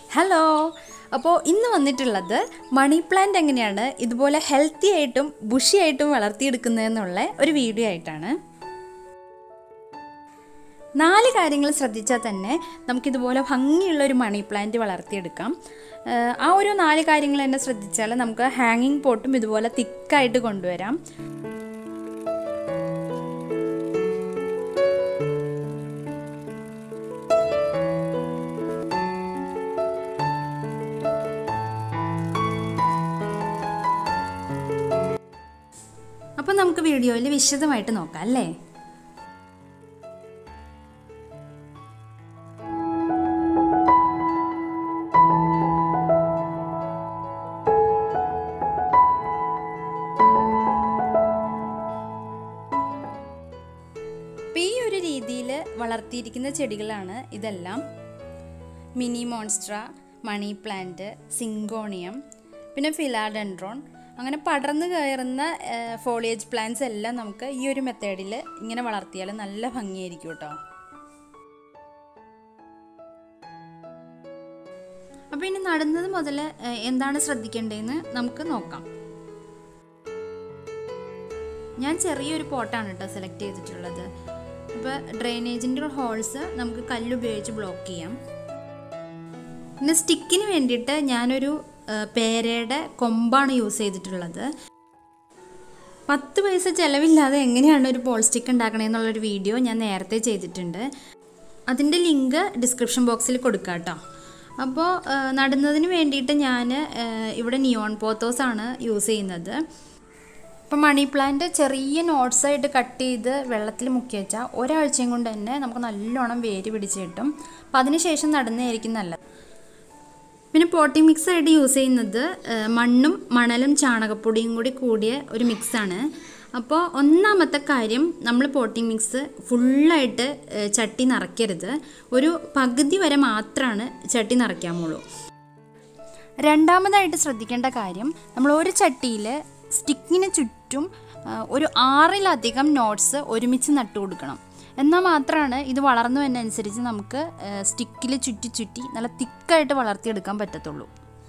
hello അപ്പോൾ ഇന്ന് വന്നിട്ടുള്ളത് മണി പ്ലാന്റ് എങ്ങനെയാണ് ഇതുപോലെ ഹെൽത്തി ആയിട്ടും ബുഷി ആയിട്ടും വളർത്തിയെടുക്കുന്നതെന്നുള്ള ഒരു വീഡിയോ ആയിട്ടാണ് നാല് കാര്യങ്ങൾ ശ്രദ്ധിച്ചാൽ തന്നെ നമുക്കിതുപോലെ ഭംഗിയുള്ള ഒരു മണി പ്ലാന്റ് വളർത്തിയെടുക്കാം ഏഹ് ആ ഒരു നാല് കാര്യങ്ങൾ തന്നെ ശ്രദ്ധിച്ചാൽ നമുക്ക് ഹാങ്ങിങ് പോട്ടും ഇതുപോലെ തിക്കായിട്ട് കൊണ്ടുവരാം അപ്പോൾ നമുക്ക് വീഡിയോയിൽ വിശദമായിട്ട് നോക്കാം അല്ലേ അപ്പോൾ ഈ ഒരു രീതിയിൽ വളർത്തിയിരിക്കുന്ന ചെടികളാണ് ഇതെല്ലാം mini monstera money plant syngonium പിന്നെ ഫിലാഡൻഡ്രോൺ അങ്ങനെ പടർന്നു കയറുന്ന ഫോളിയേജ് പ്ലാന്റ്സ് എല്ലാം നമുക്ക് ഈ ഒരു മെത്തേഡിൽ ഇങ്ങനെ വളർത്തിയാൽ നല്ല ഭംഗിയായിരിക്കും കേട്ടോ അപ്പോൾ ഇനി നടുന്നത് മുതൽ ഏഹ്, എന്താണ് ശ്രദ്ധിക്കേണ്ടതെന്ന് നമുക്ക് നോക്കാം ഞാൻ ചെറിയൊരു പോട്ടാണ് കേട്ടോ സെലക്ട് ചെയ്തിട്ടുള്ളത് അപ്പോൾ ഡ്രെയിനേജിൻ്റെ ഹോൾസ് നമുക്ക് കല്ലുപയോഗിച്ച് ബ്ലോക്ക് ചെയ്യാം പിന്നെ സ്റ്റിക്കിന് വേണ്ടിയിട്ട് ഞാനൊരു ആ, പേരയുടെ കൊമ്പാണ് യൂസ് ചെയ്തിട്ടുള്ളത് പത്ത് പൈസ ചിലവില്ലാതെ എങ്ങനെയാണ് ഒരു പോൾ സ്റ്റിക്ക് ഉണ്ടാക്കണേന്നുള്ളൊരു വീഡിയോ ഞാൻ നേരത്തെ ചെയ്തിട്ടുണ്ട് അതിൻ്റെ ലിങ്ക് ഡിസ്ക്രിപ്ഷൻ ബോക്സിൽ കൊടുക്കാം കേട്ടോ അപ്പോൾ ആ, നടുന്നതിന് വേണ്ടിയിട്ട് ഞാൻ ആ, ഇവിടെ നിയോൺ പോത്തോസ് ആണ് യൂസ് ചെയ്യുന്നത് ഇപ്പം മണി പ്ലാന്റ് ചെറിയ നോട്ട്സ് ആയിട്ട് കട്ട് ചെയ്ത് വെള്ളത്തിൽ മുക്കി വെച്ചാൽ ഒരാഴ്ചയും കൊണ്ട് തന്നെ നമുക്ക് നല്ലോണം വേര് പിടിച്ച് കിട്ടും അപ്പം അതിനുശേഷം നടുന്നതായിരിക്കും നല്ലത് പിന്നെ പോട്ടിംഗ് മിക്സ് ആയിട്ട് യൂസ് ചെയ്യുന്നത് ആ, മണ്ണും മണലും ചാണകപ്പൊടിയും കൂടി കൂടിയ ഒരു മിക്സാണ് അപ്പോൾ ഒന്നാമത്തെ കാര്യം നമ്മൾ പോട്ടിംഗ് മിക്സ് ഫുള്ളായിട്ട് ആ, ചട്ടി നിറയ്ക്കരുത് ഒരു പകുതി വരെ മാത്രമാണ് ചട്ടി നിറയ്ക്കാമുള്ളൂ രണ്ടാമതായിട്ട് ശ്രദ്ധിക്കേണ്ട കാര്യം നമ്മൾ ഒരു ചട്ടിയിൽ സ്റ്റിക്കിന് ചുറ്റും ആ, ഒരു ആറിലധികം നോട്ട്സ് ഒരുമിച്ച് നട്ടു കൊടുക്കണം എന്നാൽ മാത്രമാണ് ഇത് വളർന്നു വരുന്നതനുസരിച്ച് നമുക്ക് സ്റ്റിക്കിൽ ചുറ്റി ചുറ്റി നല്ല തിക്കായിട്ട് വളർത്തിയെടുക്കാൻ പറ്റത്തുള്ളൂ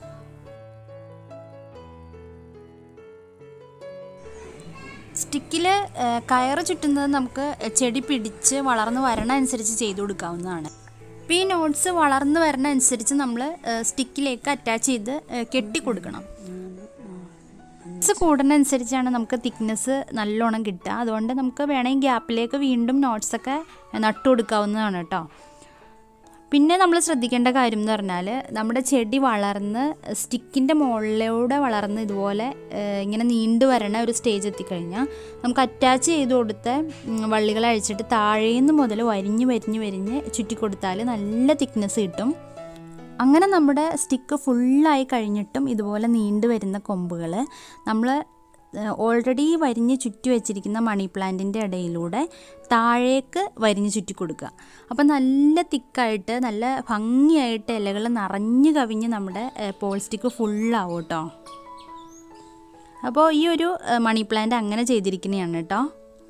സ്റ്റിക്കിൽ കയറ് ചുറ്റുന്നത് നമുക്ക് ചെടി പിടിച്ച് വളർന്നു വരണ അനുസരിച്ച് ചെയ്തു കൊടുക്കാവുന്നതാണ് അപ്പോൾ ഈ നോട്ട്സ് വളർന്നു വരണ അനുസരിച്ച് നമ്മൾ സ്റ്റിക്കിലേക്ക് അറ്റാച്ച് ചെയ്ത് ഏഹ്, കെട്ടി കൊടുക്കണം നോട്ട്സ് കൂടുന്നതനുസരിച്ചാണ് നമുക്ക് തിക്നെസ് നല്ലോണം കിട്ടുക അതുകൊണ്ട് നമുക്ക് വേണമെങ്കിൽ ഗ്യാപ്പിലേക്ക് വീണ്ടും നോട്ട്സൊക്കെ നട്ടു കൊടുക്കാവുന്നതാണ് കേട്ടോ പിന്നെ നമ്മൾ ശ്രദ്ധിക്കേണ്ട കാര്യം എന്ന് പറഞ്ഞാൽ നമ്മുടെ ചെടി വളർന്ന് സ്റ്റിക്കിൻ്റെ മുകളിലൂടെ വളർന്ന് ഇതുപോലെ ഏഹ്, ഇങ്ങനെ നീണ്ടു വരണ ഒരു സ്റ്റേജ് എത്തിക്കഴിഞ്ഞാൽ നമുക്ക് അറ്റാച്ച് ചെയ്ത് കൊടുത്ത ഉം, വള്ളികൾ അഴിച്ചിട്ട് താഴേന്ന് മുതൽ വരിഞ്ഞ് വരിഞ്ഞ് വരിഞ്ഞ് ചുറ്റി കൊടുത്താൽ നല്ല തിക്നെസ് കിട്ടും അങ്ങനെ നമ്മുടെ സ്റ്റിക്ക് ഫുള്ളായി കഴിഞ്ഞിട്ടും ഇതുപോലെ നീണ്ടു വരുന്ന കൊമ്പുകൾ നമ്മൾ ഓൾറെഡി വരിഞ്ഞ് ചുറ്റി വെച്ചിരിക്കുന്ന മണി പ്ലാന്റിൻ്റെ ഇടയിലൂടെ താഴേക്ക് വരിഞ്ഞ് ചുറ്റി കൊടുക്കുക അപ്പോൾ നല്ല തിക്കായിട്ട് നല്ല ഭംഗിയായിട്ട് ഇലകൾ നിറഞ്ഞു കവിഞ്ഞ് നമ്മുടെ പോൾ സ്റ്റിക്ക് ഫുള്ളാവും കേട്ടോ അപ്പോൾ ഈ ഒരു ഏഹ്, മണി പ്ലാന്റ് അങ്ങനെ ചെയ്തിരിക്കുന്നതാണ് കേട്ടോ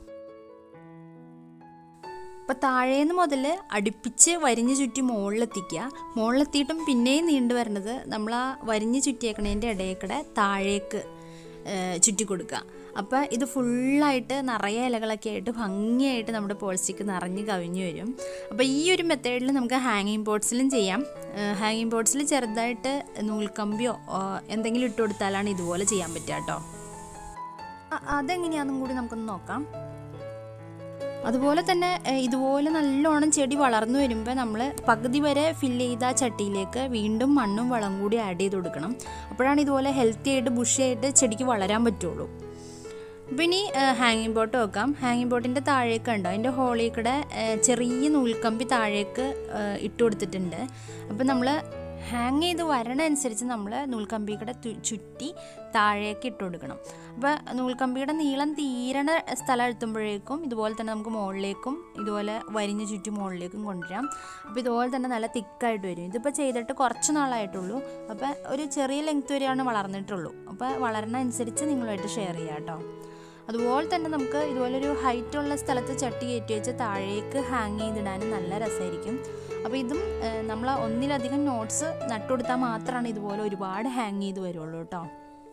അപ്പോൾ താഴേന്ന് മുതൽ അടുപ്പിച്ച് വരിഞ്ഞ് ചുറ്റി മുകളിലെത്തിക്കുക മുകളിലെത്തിയിട്ടും പിന്നെയും നീണ്ടു വരുന്നത് നമ്മൾ ആ വരിഞ്ഞ് ചുറ്റിയേക്കണതിൻ്റെ ഇടയിൽ താഴേക്ക് ഏഹ്, ചുറ്റി കൊടുക്കുക അപ്പോൾ ഇത് ഫുള്ളായിട്ട് നിറയെ ഇലകളൊക്കെ ആയിട്ട് ഭംഗിയായിട്ട് നമ്മുടെ പോൾസ്റ്റിക്ക് നിറഞ്ഞ് കവിഞ്ഞു വരും അപ്പോൾ ഈ ഒരു മെത്തേഡിൽ നമുക്ക് ഹാങ്ങിങ് പോട്ട്സിലും ചെയ്യാം ഹാങ്ങിങ് പോട്ട്സിൽ ചെറുതായിട്ട് നൂൽക്കമ്പിയോ ആ, എന്തെങ്കിലും ഇട്ട് കൊടുത്താലാണ് ഇതുപോലെ ചെയ്യാൻ പറ്റുക കേട്ടോ അ- അതെങ്ങനെയാണെന്നും കൂടി നമുക്കൊന്ന് നോക്കാം അതുപോലെ തന്നെ ഏഹ്, ഇതുപോലെ നല്ലോണം ചെടി വളർന്നു വരുമ്പോൾ നമ്മൾ പകുതി വരെ ഫില്ല് ചെയ്ത ആ ചട്ടിയിലേക്ക് വീണ്ടും മണ്ണും വളം കൂടി ആഡ് ചെയ്ത് കൊടുക്കണം അപ്പോഴാണ് ഇതുപോലെ ഹെൽത്തി ആയിട്ട് ബുഷി ആയിട്ട് ചെടിക്ക് വളരാൻ പറ്റുള്ളൂ അപ്പോൾ ഇനി ഹാങ്ങിങ് ബോട്ട് വെക്കാം ഹാങ്ങിങ് ബോട്ടിൻ്റെ താഴേക്ക് ഉണ്ടോ അതിൻ്റെ ഹോളിൽ കൂടെ ഏഹ്, ചെറിയ നൂൽക്കമ്പി താഴേക്ക് ഏഹ്, ഇട്ട് കൊടുത്തിട്ടുണ്ട് അപ്പോൾ നമ്മൾ ഹാങ് ചെയ്ത് വരണ അനുസരിച്ച് നമ്മൾ നൂൽക്കമ്പിയുടെ ചുറ്റി താഴേക്ക് ഇട്ട് കൊടുക്കണം അപ്പോൾ നൂൽക്കമ്പിയുടെ നീളം തീരണ സ്ഥലം എത്തുമ്പോഴേക്കും ഇതുപോലെ തന്നെ നമുക്ക് മുകളിലേക്കും ഇതുപോലെ വരിഞ്ഞ് ചുറ്റി മുകളിലേക്കും കൊണ്ടുവരാം അപ്പോൾ ഇതുപോലെ തന്നെ നല്ല തിക്കായിട്ട് വരും ഇതിപ്പോൾ ചെയ്തിട്ട് കുറച്ച് നാളായിട്ടുള്ളൂ അപ്പോൾ ഒരു ചെറിയ ലെങ്ത് വരെയാണ് വളർന്നിട്ടുള്ളൂ അപ്പോൾ വളരണ അനുസരിച്ച് നിങ്ങളുമായിട്ട് ഷെയർ ചെയ്യാം കേട്ടോ അതുപോലെ തന്നെ നമുക്ക് ഇതുപോലൊരു ഹൈറ്റുള്ള സ്ഥലത്ത് ചട്ടി കയറ്റി വെച്ച് താഴേക്ക് ഹാങ് ചെയ്തിടാനും നല്ല രസമായിരിക്കും അപ്പോൾ ഇതും നമ്മൾ ഒന്നിലധികം നോട്ട്സ് നട്ടുകൊടുത്താൽ മാത്രമാണ് ഇതുപോലെ ഒരുപാട് ഹാങ് ചെയ്ത് വരുള്ളൂ കേട്ടോ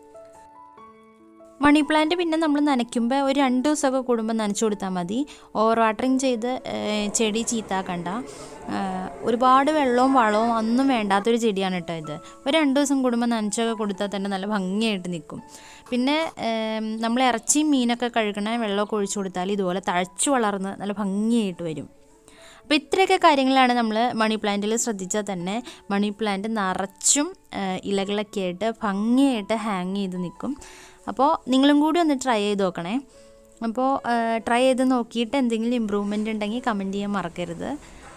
മണി പ്ലാന്റ് പിന്നെ നമ്മൾ നനയ്ക്കുമ്പോൾ ഒരു രണ്ട് ദിവസമൊക്കെ കൂടുമ്പോൾ നനച്ചു കൊടുത്താൽ മതി ഓവർ വാട്ടറിങ് ചെയ്ത് ഏഹ്, ചെടി ചീത്താക്കണ്ട ഏഹ്, ഒരുപാട് വെള്ളവും വളവും ഒന്നും വേണ്ടാത്തൊരു ചെടിയാണ് കേട്ടോ ഇത് ഒരു രണ്ട് ദിവസം കൂടുമ്പോൾ നനച്ചൊക്കെ കൊടുത്താൽ തന്നെ നല്ല ഭംഗിയായിട്ട് നിൽക്കും പിന്നെ ഏം, നമ്മൾ ഇറച്ചിയും മീനൊക്കെ കഴുകണ വെള്ളമൊക്കെ ഒഴിച്ചു കൊടുത്താൽ ഇതുപോലെ തഴച്ചു വളർന്ന് നല്ല ഭംഗിയായിട്ട് വരും അപ്പോൾ ഇത്രയൊക്കെ കാര്യങ്ങളാണ് നമ്മൾ മണി പ്ലാന്റിൽ ശ്രദ്ധിച്ചാൽ തന്നെ മണി പ്ലാന്റ് നിറച്ചും ആ, ഇലകളൊക്കെ ആയിട്ട് ഭംഗിയായിട്ട് ഹാങ് ചെയ്ത് നിൽക്കും അപ്പോൾ നിങ്ങളും കൂടി ഒന്ന് ട്രൈ ചെയ്ത് നോക്കണേ അപ്പോൾ ട്രൈ ചെയ്ത് നോക്കിയിട്ട് എന്തെങ്കിലും ഇമ്പ്രൂവ്മെൻ്റ് ഉണ്ടെങ്കിൽ കമൻറ്റ് ചെയ്യാൻ മറക്കരുത്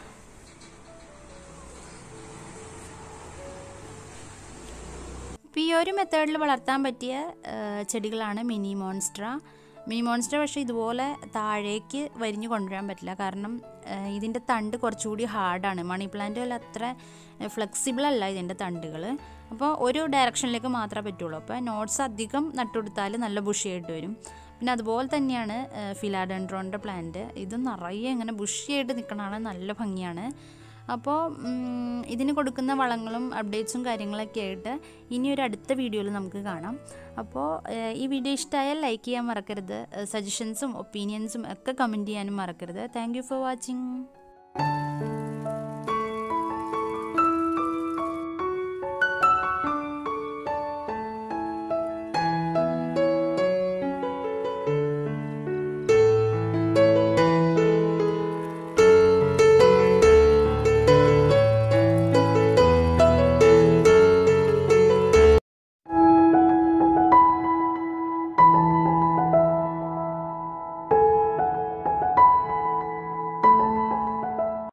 ഇപ്പോൾ ഈ ഒരു മെത്തേഡിൽ വളർത്താൻ പറ്റിയ ആ, ചെടികളാണ് മിനി മോൺസ്ട്ര മിനി മോൺസ്ട്ര പക്ഷേ ഇതുപോലെ താഴേക്ക് വരിഞ്ഞു കൊണ്ടുവരാൻ പറ്റില്ല കാരണം ആ, ഇതിൻ്റെ തണ്ട് കുറച്ചുകൂടി ഹാർഡാണ് മണി പ്ലാന്റ് പോലെ അത്ര ഫ്ലെക്സിബിൾ അല്ല ഇതിൻ്റെ തണ്ടുകൾ അപ്പോൾ ഒരു ഡയറക്ഷനിലേക്ക് മാത്രമേ പറ്റുള്ളൂ അപ്പോൾ നോട്ട്സ് അധികം നട്ടുകൊടുത്താൽ നല്ല ബുഷിയായിട്ട് വരും പിന്നെ അതുപോലെ തന്നെയാണ് ഫിലാഡൻഡ്രോണിൻ്റെ പ്ലാന്റ് ഇത് നിറയെ ഇങ്ങനെ ബുഷിയായിട്ട് നിൽക്കണതാണ് നല്ല ഭംഗിയാണ് അപ്പോൾ ഉം, ഇതിന് കൊടുക്കുന്ന വളങ്ങളും അപ്ഡേറ്റ്സും കാര്യങ്ങളൊക്കെ ആയിട്ട് ഇനി ഒരു അടുത്ത വീഡിയോയിൽ നമുക്ക് കാണാം അപ്പോൾ ഏഹ്, ഈ വീഡിയോ ഇഷ്ടമായാൽ ലൈക്ക് ചെയ്യാൻ മറക്കരുത് സജഷൻസും ഒപ്പീനിയൻസും ഒക്കെ കമൻറ്റ് ചെയ്യാനും മറക്കരുത് താങ്ക് യു ഫോർ വാച്ചിങ്